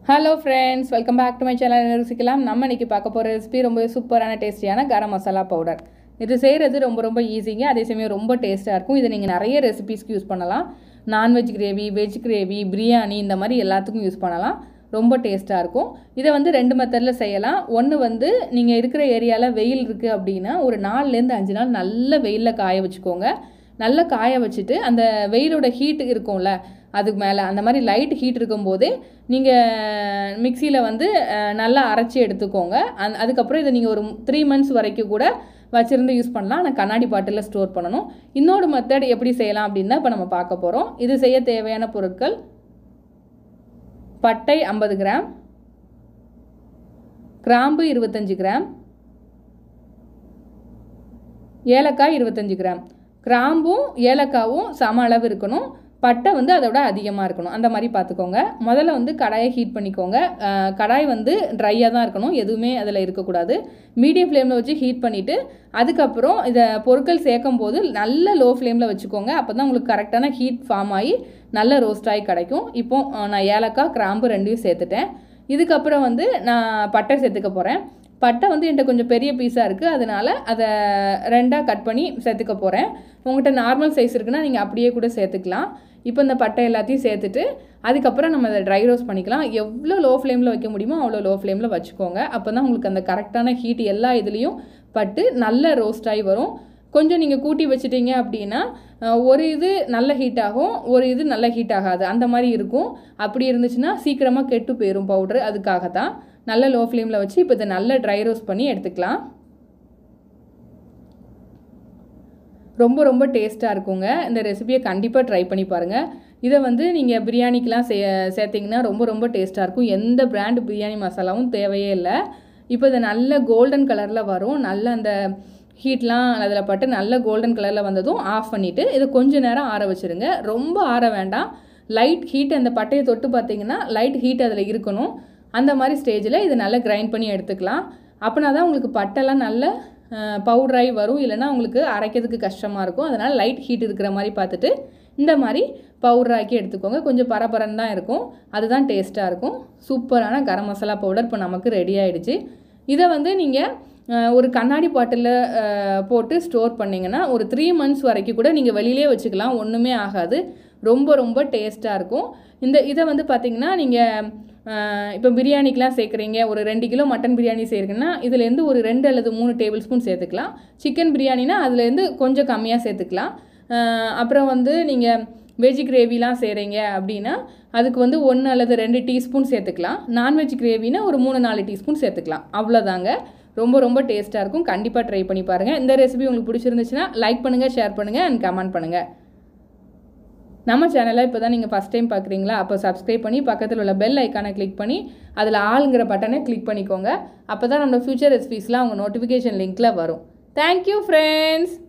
hello friends welcome back to my channel ருசிக்கலாம் நம்ம இன்னைக்கு பார்க்க போகிற ரெசிபி ரொம்ப சூப்பரான டேஸ்டியான கரம் மசாலா பவுடர் இது செய்கிறது ரொம்ப ரொம்ப ஈஸிங்க அதே சமயம் ரொம்ப டேஸ்ட்டாக இருக்கும் இதை நீங்கள் நிறைய ரெசிபிஸ்க்கு யூஸ் பண்ணலாம் non veg gravy veg gravy biryani இந்த மாதிரி எல்லாத்துக்கும் யூஸ் பண்ணலாம் ரொம்ப டேஸ்ட்டாக இருக்கும் இதை வந்து ரெண்டு மெத்தடில் செய்யலாம் ஒன்று வந்து நீங்கள் இருக்கிற ஏரியாவில் வெயில் இருக்குது அப்படின்னா ஒரு நாலுலேருந்து அஞ்சு நாள் நல்ல வெயிலில் காய வச்சுக்கோங்க நல்லா காய வச்சுட்டு அந்த வெயிலோட ஹீட் இருக்கும்ல அதுக்கு மேலே அந்த மாதிரி லைட் ஹீட் இருக்கும்போதே நீங்கள் மிக்சியில் வந்து அஹ், நல்லா அரைச்சி எடுத்துக்கோங்க அந் அதுக்கப்புறம் இதை நீங்கள் ஒரு த்ரீ மந்த்ஸ் வரைக்கும் கூட வச்சுருந்து யூஸ் பண்ணலாம் ஆனால் கண்ணாடி பாட்டிலில் ஸ்டோர் பண்ணணும் இன்னொரு மெத்தட் எப்படி செய்யலாம் அப்படின்னு தான் இப்போ நம்ம பார்க்க போகிறோம் இது செய்ய தேவையான பொருட்கள் பட்டை ஐம்பது கிராம் கிராம்பு இருபத்தஞ்சி கிராம் ஏலக்காய் இருபத்தஞ்சி கிராம் கிராம்பும் ஏலக்காவும் சம அளவு இருக்கணும் பட்டை வந்து அதோட அதிகமாக இருக்கணும் அந்த மாதிரி பார்த்துக்கோங்க முதல்ல வந்து கடாயை ஹீட் பண்ணிக்கோங்க அஹ், கடாய் வந்து ட்ரையாக தான் இருக்கணும் எதுவுமே அதில் இருக்கக்கூடாது மீடியம் ஃப்ளேமில் வச்சு ஹீட் பண்ணிவிட்டு அதுக்கப்புறம் இதை பொருட்கள் சேர்க்கும் போது நல்ல லோ ஃப்ளேமில் வச்சுக்கோங்க அப்போ தான் உங்களுக்கு கரெக்டான ஹீட் ஃபார்ம் ஆகி நல்ல ரோஸ்ட் ஆகி கிடைக்கும் இப்போ அஹ், நான் ஏலக்காய் கிராம்பு ரெண்டையும் சேர்த்துட்டேன் இதுக்கப்புறம் வந்து நான் பட்டை சேர்த்துக்க போகிறேன் பட்டை வந்து என்கிட்ட கொஞ்சம் பெரிய பீஸாக இருக்குது அதனால் அதை ரெண்டாக கட் பண்ணி சேர்த்துக்க போகிறேன் உங்கள்கிட்ட நார்மல் சைஸ் இருக்குன்னா நீங்கள் அப்படியே கூட சேர்த்துக்கலாம் இப்போ இந்த பட்டை எல்லாத்தையும் சேர்த்துட்டு அதுக்கப்புறம் நம்ம அதை ட்ரை ரோஸ்ட் பண்ணிக்கலாம் எவ்வளோ லோ ஃப்ளேமில் வைக்க முடியுமோ அவ்வளோ லோ ஃப்ளேமில் வச்சுக்கோங்க அப்போ தான் உங்களுக்கு அந்த கரெக்டான ஹீட் எல்லா இதுலேயும் பட்டு நல்ல ரோஸ்ட் ஆகி வரும் கொஞ்சம் நீங்கள் கூட்டி வச்சிட்டீங்க அப்படின்னா அஹ், ஒரு இது நல்ல ஹீட் ஆகும் ஒரு இது நல்ல ஹீட் ஆகாது அந்த மாதிரி இருக்கும் அப்படி இருந்துச்சுன்னா சீக்கிரமாக கெட்டு போயிடும் பவுட்ரு அதுக்காக தான் நல்ல லோ ஃப்ளேமில் வச்சு இப்போ இதை நல்ல ட்ரை ரோஸ்ட் பண்ணி எடுத்துக்கலாம் ரொம்ப ரொம்ப டேஸ்ட்டாக இருக்குங்க இந்த ரெசிபியை கண்டிப்பாக ட்ரை பண்ணி பாருங்கள் இதை வந்து நீங்கள் பிரியாணிக்கெலாம் சே சேர்த்திங்கன்னா ரொம்ப ரொம்ப டேஸ்ட்டாக இருக்கும் எந்த பிராண்ட் பிரியாணி மசாலாவும் தேவையே இல்லை இப்போ இது நல்ல கோல்டன் கலரில் வரும் நல்ல அந்த ஹீட்லாம் அதில் பட்டு நல்ல கோல்டன் கலரில் வந்ததும் ஆஃப் பண்ணிவிட்டு இதை கொஞ்ச நேரம் ஆற வச்சுருங்க ரொம்ப ஆற வேண்டாம் லைட் ஹீட் அந்த பட்டையை தொட்டு பார்த்தீங்கன்னா லைட் ஹீட் அதில் இருக்கணும் அந்த மாதிரி ஸ்டேஜில் இதை நல்லா கிரைண்ட் பண்ணி எடுத்துக்கலாம் அப்படின்னா தான் உங்களுக்கு பட்டைலாம் நல்ல பவுடராகி வரும் இல்லைன்னா உங்களுக்கு அரைக்கிறதுக்கு கஷ்டமாக இருக்கும் அதனால் லைட் ஹீட் இருக்கிற மாதிரி பார்த்துட்டு இந்த மாதிரி பவுடராக்கி எடுத்துக்கோங்க கொஞ்சம் பரபரன்னு தான் இருக்கும் அதுதான் டேஸ்ட்டாக இருக்கும் சூப்பரான கரம் மசாலா பவுடர் இப்போ நமக்கு ரெடி ஆயிடுச்சு இதை வந்து நீங்கள் ஒரு கண்ணாடி பாட்டிலில் போட்டு ஸ்டோர் பண்ணிங்கன்னா ஒரு த்ரீ மந்த்ஸ் வரைக்கும் கூட நீங்கள் வெளியிலே வச்சுக்கலாம் ஒன்றுமே ஆகாது ரொம்ப ரொம்ப டேஸ்ட்டாக இருக்கும் இந்த இதை வந்து பார்த்திங்கன்னா நீங்கள் இப்போ பிரியாணிக்கெலாம் சேர்க்குறீங்க ஒரு ரெண்டு கிலோ மட்டன் பிரியாணி செய்கிறீங்கன்னா இதுலேருந்து ஒரு ரெண்டு அல்லது மூணு டேபிள் ஸ்பூன் சேர்த்துக்கலாம் சிக்கன் பிரியாணினா அதுலேருந்து கொஞ்சம் கம்மியாக சேர்த்துக்கலாம் அஹ் அப்புறம் வந்து நீங்கள் வெஜ் கிரேவிலாம் செய்கிறீங்க அப்படின்னா அதுக்கு வந்து ஒன்று அல்லது ரெண்டு டீஸ்பூன் சேர்த்துக்கலாம் நான்வெஜ் கிரேவினா ஒரு மூணு நாலு டீஸ்பூன் சேர்த்துக்கலாம் அவ்வளோதாங்க ரொம்ப ரொம்ப டேஸ்ட்டாக இருக்கும் கண்டிப்பாக ட்ரை பண்ணி பாருங்கள் இந்த ரெசிபி உங்களுக்கு பிடிச்சிருந்துச்சுன்னா லைக் பண்ணுங்கள் ஷேர் பண்ணுங்கள் அண்ட் கமெண்ட் பண்ணுங்கள் நம்ம சேனலை இப்போ தான் நீங்கள் ஃபஸ்ட் டைம் பார்க்குறீங்களா அப்போ சப்ஸ்கிரைப் பண்ணி பக்கத்தில் உள்ள பெல் ஐக்கானை கிளிக் பண்ணி அதில் ஆளுங்கிற பட்டனை கிளிக் பண்ணிக்கோங்க அப்போ தான் நம்மளோட ஃபியூச்சர் ரெசிபிஸ்லாம் உங்கள் நோட்டிஃபிகேஷன் லிங்க்கில் வரும் தேங்க்யூ ஃப்ரெண்ட்ஸ்